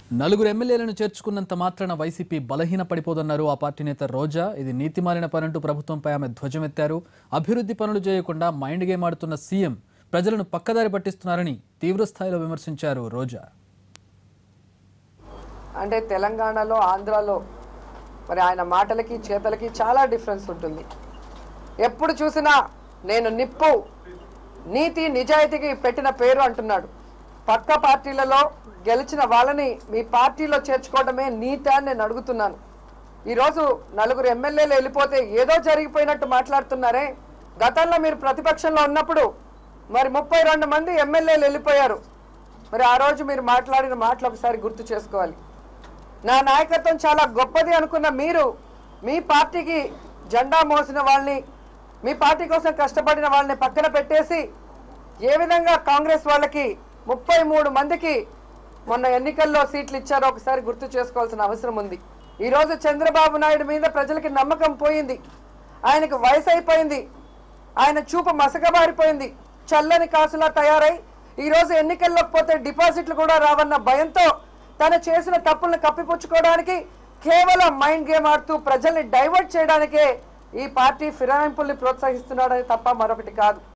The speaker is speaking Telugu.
నలుగురు ఎమ్మెల్యేలను చేర్చుకున్నంత మాత్రాన వైసీపీ బలహీన పడిపోదన్నారు ఆ పార్టీ నేత రోజా ఇది నీతిమాలిన పనంటూ ప్రభుత్వంపై ఆమె ధ్వజమెత్తారు అభివృద్ధి పనులు చేయకుండా మైండ్ గేమ్ ఆడుతున్న సీఎం ప్రజలను పక్కదారి పట్టిస్తున్నారని తీవ్రస్థాయిలో విమర్శించారు రోజా అంటే తెలంగాణలో ఆంధ్రాలో మరి ఆయన మాటలకి చేతలకి చాలా డిఫరెన్స్ ఉంటుంది ఎప్పుడు చూసినా నేను నిప్పు నీతి నిజాయితీకి పెట్టిన పేరు అంటున్నాడు పక్క పార్టీలలో గెలిచిన వాళ్ళని మీ పార్టీలో చేర్చుకోవడమే నీతి అని నేను అడుగుతున్నాను ఈరోజు నలుగురు ఎమ్మెల్యేలు వెళ్ళిపోతే ఏదో జరిగిపోయినట్టు మాట్లాడుతున్నారే గతంలో మీరు ప్రతిపక్షంలో ఉన్నప్పుడు మరి ముప్పై రెండు మంది ఎమ్మెల్యేలు వెళ్ళిపోయారు మరి ఆ రోజు మీరు మాట్లాడిన మాటలు ఒకసారి గుర్తు చేసుకోవాలి నా నాయకత్వం చాలా గొప్పది అనుకున్న మీరు మీ పార్టీకి జెండా మోసిన వాళ్ళని మీ పార్టీ కోసం కష్టపడిన వాళ్ళని పక్కన పెట్టేసి ఏ విధంగా కాంగ్రెస్ వాళ్ళకి ముప్పై మూడు మందికి మొన్న ఎన్నికల్లో సీట్లు ఇచ్చారో ఒకసారి గుర్తు చేసుకోవాల్సిన అవసరం ఉంది ఈరోజు చంద్రబాబు నాయుడు మీద ప్రజలకి నమ్మకం పోయింది ఆయనకు వయసు అయిపోయింది ఆయన చూపు మసకబారిపోయింది చల్లని కాసులా తయారై ఈరోజు ఎన్నికల్లోకి పోతే డిపాజిట్లు కూడా రావన్న భయంతో తను చేసిన తప్పులను కప్పిపుచ్చుకోవడానికి కేవలం మైండ్ గేమ్ ఆడుతూ ప్రజల్ని డైవర్ట్ చేయడానికే ఈ పార్టీ ఫిరాయింపుల్ని ప్రోత్సహిస్తున్నాడని తప్ప మరొకటి కాదు